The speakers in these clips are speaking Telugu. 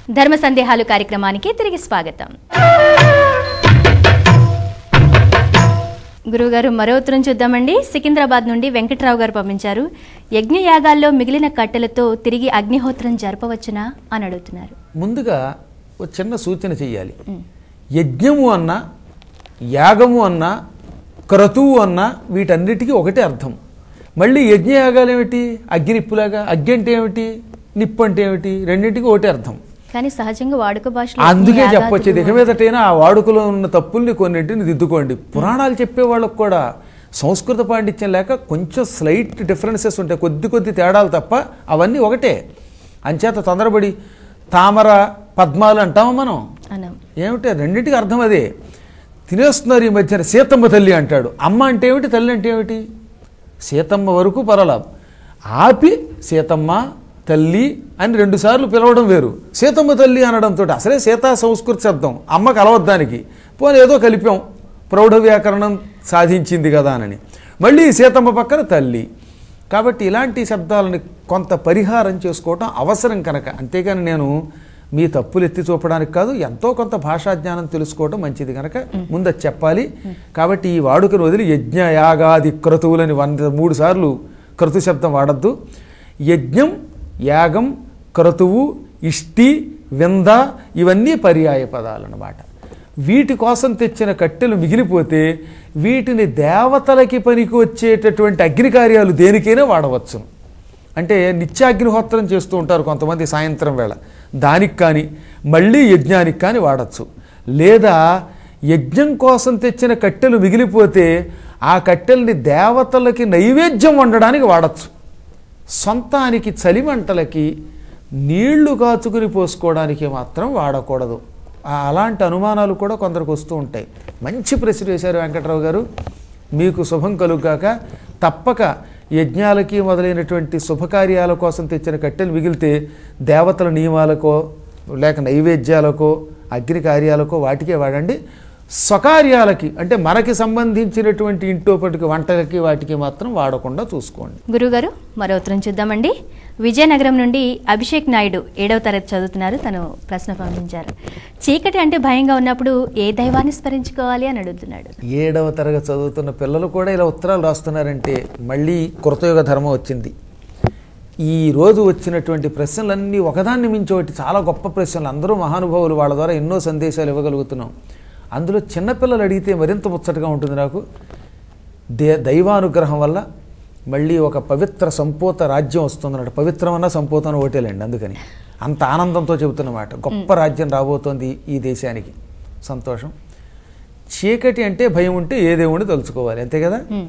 ధర్మ సందేహాలు కార్యక్రమానికి తిరిగి స్వాగతం గురువుగారు మరో ఉత్తరం చూద్దామండి సికింద్రాబాద్ నుండి వెంకట్రావు గారు పంపించారు యజ్ఞయాగాల్లో మిగిలిన కట్టెలతో తిరిగి అగ్నిహోత్రం జరపవచ్చునా అని అడుగుతున్నారు ముందుగా ఒక చిన్న సూచన చెయ్యాలి యజ్ఞము అన్నా యాగము అన్నా క్రతువు అన్నా వీటన్నిటికీ ఒకటే అర్థం మళ్ళీ యజ్ఞయాగాలు ఏమిటి అగ్గి నిప్పులాగా అగ్గి అంటే ఏమిటి నిప్పు అంటే ఏమిటి రెండింటికి ఒకటే అర్థం కానీ సహజంగా వాడుక భాషలో అందుకే యజ్ఞయాగాదులు- చెప్పొచ్చు ఇక మీదటైనా ఆ వాడుకలో ఉన్న తప్పుల్ని కొన్నింటిని దిద్దుకోండి పురాణాలు చెప్పే వాళ్ళకు కూడా సంస్కృత పాండిత్యం లేక కొంచెం స్లైట్ డిఫరెన్సెస్ ఉంటాయి కొద్ది కొద్ది తేడాలు తప్ప అవన్నీ ఒకటే అంచేత తొందరపడి తామర పద్మాలు అంటామా మనం అనం ఏమిటి రెండింటికి అర్థం అదే తినేస్తున్నారు ఈ మధ్యన సీతమ్మ తల్లి అంటాడు అమ్మ అంటే ఏమిటి తల్లి అంటే ఏమిటి సీతమ్మ వరకు పరలాభం ఆపి సీతమ్మ తల్లి అని రెండుసార్లు పిలవడం వేరు సీతమ్మ తల్లి అనడంతో అసలే సీతా సంస్కృత శబ్దం అమ్మ కలవద్దానికి పోనీ ఏదో కలిపాం ప్రౌఢ వ్యాకరణం సాధించింది కదా అని మళ్ళీ సీతమ్మ పక్కన తల్లి కాబట్టి ఇలాంటి శబ్దాలని కొంత పరిహారం చేసుకోవటం అవసరం కనుక అంతేగాని నేను మీ తప్పులు ఎత్తి చూపడానికి కాదు ఎంతో కొంత భాషా జ్ఞానం తెలుసుకోవడం మంచిది కనుక ముందు అది చెప్పాలి కాబట్టి ఈ వాడుకను వదిలి యజ్ఞ యాగాది క్రతువులని వంద మూడు సార్లు క్రతు శబ్దం వాడద్దు యజ్ఞం యాగం క్రతువు ఇష్టి వింద ఇవన్నీ పర్యాయ పదాలు అన్నమాట వీటి కోసం తెచ్చిన కట్టెలు మిగిలిపోతే వీటిని దేవతలకి పనికి వచ్చేటటువంటి అగ్ని కార్యాలు దేనికైనా వాడవచ్చు అంటే నిత్యాగ్నిహోత్రం చేస్తూ ఉంటారు కొంతమంది సాయంత్రం వేళ దానికి కానీ మళ్ళీ యజ్ఞానికి కానీ వాడచ్చు లేదా యజ్ఞం కోసం తెచ్చిన కట్టెలు మిగిలిపోతే ఆ కట్టెల్ని దేవతలకి నైవేద్యం వండడానికి వాడచ్చు సొంతానికి చలిమంటలకి నీళ్లు కాచుకుని పోసుకోవడానికి మాత్రం వాడకూడదు ఆ అలాంటి అనుమానాలు కూడా కొందరికి వస్తూ ఉంటాయి మంచి ప్రశ్న వేశారు వెంకట్రావు గారు మీకు శుభం కలుగాక తప్పక యజ్ఞాలకి మొదలైనటువంటి శుభకార్యాల కోసం తెచ్చిన కట్టెలు మిగిలితే దేవతల నియమాలకో లేక నైవేద్యాలకో అగ్ని కార్యాలకో వాటికే వాడండి స్వకార్యాలకి అంటే మనకి సంబంధించినటువంటి ఇంటోపటికి వంటలకి వాటికి మాత్రం వాడకుండా చూసుకోండి గురుగారు మరో ఉత్తరం చూద్దామండి విజయనగరం నుండి అభిషేక్ నాయుడు ఏడవ తరగతి చదువుతున్నారు తను ప్రశ్న పంపించారు చీకటి అంటే భయంగా ఉన్నప్పుడు ఏ దైవాన్ని స్మరించుకోవాలి అని అడుగుతున్నాడు ఏడవ తరగతి చదువుతున్న పిల్లలు కూడా ఇలా ఉత్తరాలు రాస్తున్నారంటే మళ్ళీ కృతయుగ ధర్మం వచ్చింది ఈ రోజు వచ్చినటువంటి ప్రశ్నలన్నీ ఒకదాన్ని మించి ఒకటి చాలా గొప్ప ప్రశ్నలు అందరూ మహానుభావులు వాళ్ళ ద్వారా ఎన్నో సందేశాలు ఇవ్వగలుగుతున్నాం అందులో చిన్నపిల్లలు అడిగితే మరింత ముచ్చటగా ఉంటుంది నాకు దే దైవానుగ్రహం వల్ల మళ్ళీ ఒక పవిత్ర సంపూత రాజ్యం వస్తుందన్నమాట పవిత్రమన్న సంపూతం ఓటేలండి అందుకని అంత ఆనందంతో చెబుతున్నమాట గొప్ప రాజ్యం రాబోతోంది ఈ దేశానికి సంతోషం చీకటి అంటే భయం ఉంటే ఏ దేవుణ్ణి తలుచుకోవాలి అంతే కదా ఉమ్,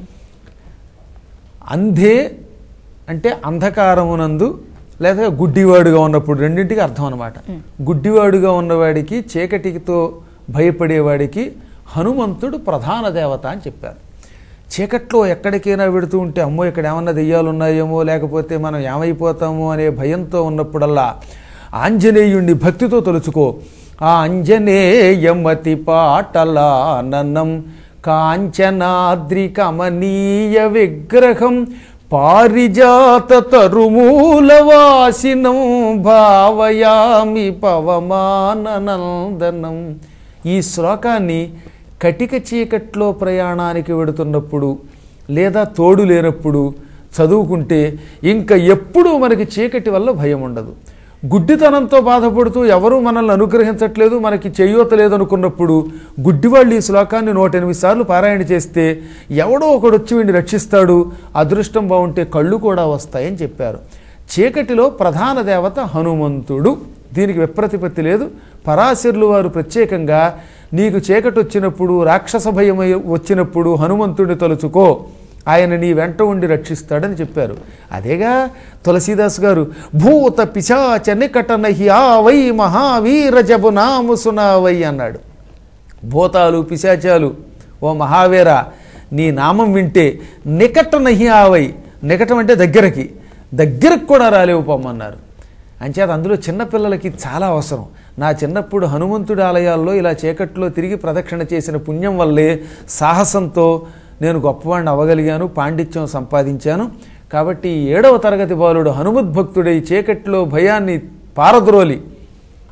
అంధే అంటే అంధకారమునందు లేదా గుడ్డివాడుగా ఉన్నప్పుడు రెండింటికి అర్థం అనమాట గుడ్డివాడుగా ఉన్నవాడికి చీకటితో భయపడేవాడికి హనుమంతుడు ప్రధాన దేవత అని చెప్పారు చీకట్లో ఎక్కడికైనా వెడుతూ ఉంటే అమ్మో ఇక్కడ ఏమన్నా దెయ్యాలు ఉన్నాయేమో లేకపోతే మనం ఏమైపోతామో అనే భయంతో ఉన్నప్పుడల్లా ఆంజనేయుణ్ణి భక్తితో తలుచుకో ఆ ఆంజనేయమతి పాటలా నన్నం కాంచనాద్రి కమనీయ విగ్రహం పారిజాత తరుమూలవాసినం భావయామి పవమాననందనం ఈ శ్లోకాన్ని కటిక చీకట్లో ప్రయాణానికి వెడుతున్నప్పుడు లేదా తోడు లేనప్పుడు చదువుకుంటే ఇంకా ఎప్పుడూ మనకి చీకటి వల్ల భయం ఉండదు గుడ్డితనంతో బాధపడుతూ ఎవరూ మనల్ని అనుగ్రహించట్లేదు మనకి చేయూత లేదనుకున్నప్పుడు గుడ్డివాళ్ళు ఈ శ్లోకాన్ని నూట ఎనిమిది సార్లు పారాయణ చేస్తే ఎవడో ఒకడు వచ్చి వీడిని రక్షిస్తాడు అదృష్టం బాగుంటే కళ్ళు కూడా వస్తాయని చెప్పారు చీకటిలో ప్రధాన దేవత హనుమంతుడు దీనికి విప్రతిపత్తి లేదు పరాశరులు వారు ప్రత్యేకంగా నీకు చీకటి వచ్చినప్పుడు రాక్షస భయం వచ్చినప్పుడు హనుమంతుడిని తలుచుకో ఆయన నీ వెంట ఉండి రక్షిస్తాడని చెప్పారు అదేగా తులసీదాస్ గారు భూత పిశాచ నికటన వై మహావీర జబు నాము సునావై అన్నాడు భూతాలు పిశాచాలు ఓ మహావీర నీ నామం వింటే నికట నహియావై నికటం అంటే దగ్గరకి దగ్గరకు కూడా రాలేవు పొమ్మన్నారు అంచేత అందులో చిన్నపిల్లలకి చాలా అవసరం నా చిన్నప్పుడు హనుమంతుడి ఆలయాల్లో ఇలా చీకట్లో తిరిగి ప్రదక్షిణ చేసిన పుణ్యం వల్లే సాహసంతో నేను గొప్పవాడిని అవ్వగలిగాను పాండిత్యం సంపాదించాను కాబట్టి ఈ ఏడవ తరగతి బాలుడు హనుమద్భక్తుడై చీకట్లో భయాన్ని పారద్రోలి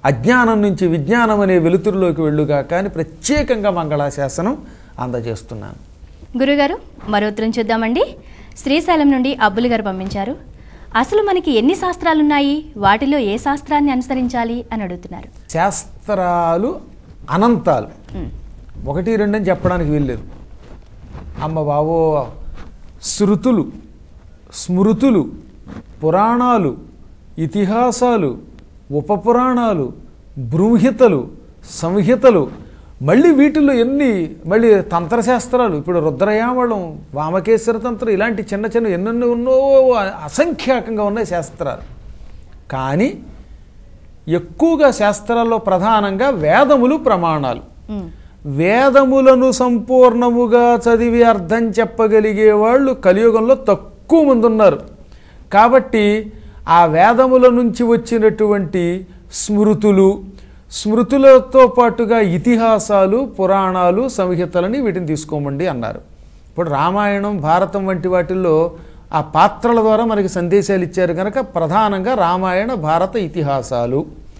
అజ్ఞానం నుంచి విజ్ఞానం అనే వెలుతురులోకి వెళ్ళుగా కానీ ప్రత్యేకంగా మంగళాశాసనం అందజేస్తున్నాను గురుగారు మరో ఉత్తరం చూద్దామండి శ్రీశైలం నుండి అబ్బులు గారు పంపించారు అసలు మనకి ఎన్ని శాస్త్రాలున్నాయి వాటిలో ఏ శాస్త్రాన్ని అనుసరించాలి అని అడుగుతున్నారు శాస్త్రాలు అనంతాలు ఉమ్, ఒకటి రెండు అని చెప్పడానికి వీల్లేదు అమ్మ బాబో శృతులు స్మృతులు పురాణాలు ఇతిహాసాలు ఉపపురాణాలు బృంహితలు సంహితలు మళ్ళీ వీటిల్లో ఎన్ని మళ్ళీ తంత్రశాస్త్రాలు ఇప్పుడు రుద్రయామళం వామకేశ్వర తంత్రం ఇలాంటి చిన్న చిన్న ఎన్నెన్నో ఉన్నో అసంఖ్యాకంగా ఉన్నాయి శాస్త్రాలు కానీ ఎక్కువగా శాస్త్రాల్లో ప్రధానంగా వేదములు ప్రమాణాలు ఉమ్, వేదములను సంపూర్ణముగా చదివి అర్థం చెప్పగలిగే వాళ్ళు కలియుగంలో తక్కువ మంది ఉన్నారు కాబట్టి ఆ వేదముల నుంచి వచ్చినటువంటి స్మృతులు స్మృతులతో పాటుగా ఇతిహాసాలు పురాణాలు సంహితలని వీటిని తీసుకోమండి అన్నారు ఇప్పుడు రామాయణం భారతం వంటి వాటిల్లో ఆ పాత్రల ద్వారా మనకి సందేశాలు ఇచ్చారు కనుక ప్రధానంగా రామాయణ భారత ఇతిహాసాలు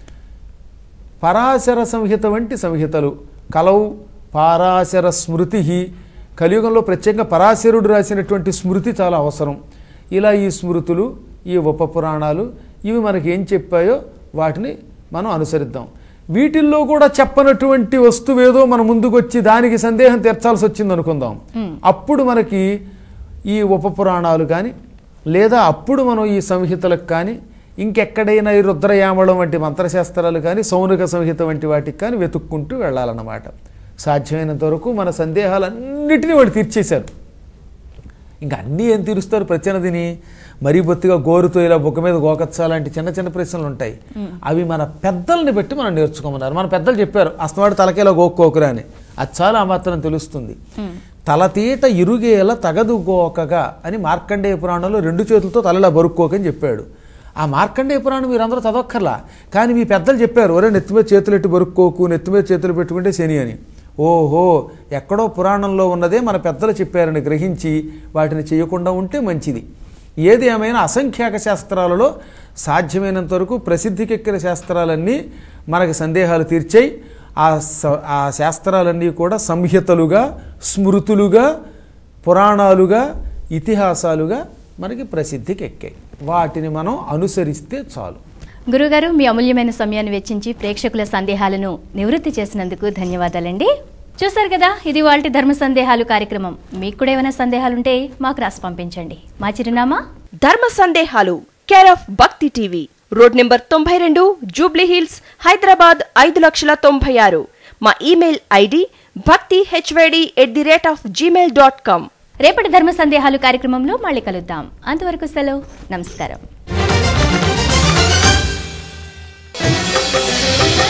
పరాశర సంహిత వంటి సంహితలు కలౌ పారాశర స్మృతి కలియుగంలో ప్రత్యేకంగా పరాశరుడు రాసినటువంటి స్మృతి చాలా అవసరం ఇలా ఈ స్మృతులు ఈ ఉపపురాణాలు ఇవి మనకి ఏం చెప్పాయో వాటిని మనం అనుసరిద్దాం వీటిల్లో కూడా చెప్పనటువంటి వస్తువేదో మన ముందుకు వచ్చి దానికి సందేహం తీర్చాల్సి వచ్చింది అనుకుందాం అప్పుడు మనకి ఈ ఉపపురాణాలు కానీ లేదా అప్పుడు మనం ఈ సంహితలకు కానీ ఇంకెక్కడైనా ఈ రుద్రయామళం వంటి మంత్రశాస్త్రాలు కానీ సౌనిక సంహిత వంటి వాటికి కానీ వెతుక్కుంటూ వెళ్ళాలన్నమాట సాధ్యమైనంత వరకు మన సందేహాలన్నిటినీ వాళ్ళు తీర్చేశారు ఇంకా అన్నీ ఏం తీరుస్తారు ప్రత్యనదిని మరీ బొత్తిగా గోరుతో ఇలా బొక్క మీద గోకచ్చా లాంటి చిన్న చిన్న ప్రశ్నలు ఉంటాయి అవి మన పెద్దల్ని బట్టి మనం నేర్చుకోమన్నారు మన పెద్దలు చెప్పారు అస్తమాడు తలకేలా గోక్కోకురా అని అది చాలా ఆ మాత్రం తెలుస్తుంది తలతీట ఇరుగేల తగదు గోకగా అని మార్కండేయ పురాణంలో రెండు చేతులతో తలలా బరుక్కోకని చెప్పాడు ఆ మార్కండేయ పురాణం మీరందరూ చదవక్కర్లా కానీ మీ పెద్దలు చెప్పారు ఒరే నెత్తి మీద చేతులు ఎట్టి బరుక్కోకు నెత్తి మీద చేతులు పెట్టుకుంటే శని అని ఓహో ఎక్కడో పురాణంలో ఉన్నదే మన పెద్దలు చెప్పారని గ్రహించి వాటిని చేయకుండా ఉంటే మంచిది ఏది ఏమైనా అసంఖ్యాక శాస్త్రాలలో సాధ్యమైనంత వరకు ప్రసిద్ధికెక్కిన శాస్త్రాలన్నీ మనకి సందేహాలు తీర్చాయి ఆ స- ఆ శాస్త్రాలన్నీ కూడా సంహితలుగా స్మృతులుగా పురాణాలుగా ఇతిహాసాలుగా మనకి ప్రసిద్ధికి ఎక్కాయి వాటిని మనం అనుసరిస్తే చాలు గురుగారు మీ అమూల్యమైన సమయాన్ని వెచ్చించి ప్రేక్షకుల సందేహాలను నివృత్తి చేసినందుకు ధన్యవాదాలండి చూశారు కదా ఇది వాళ్ళ ధర్మ సందేహాలు కార్యక్రమం మీకు కూడా ఏమైనా సందేహాలుంటే మాకు రాసి పంపించండి మా చిరునామా ధర్మ సందేహాలు care of Bhakthi TV road number తొంభై రెండు జూబ్లీ హిల్స్ హైదరాబాద్ ఐదు లక్షల తొంభై ఆరు మా email ID Bhakthi HYD at the rate of Gmail dot com రేపటి ధర్మ సందేహాలు కార్యక్రమంలో మళ్ళీ కలుద్దాం అంతవరకు సెలవు నమస్కారం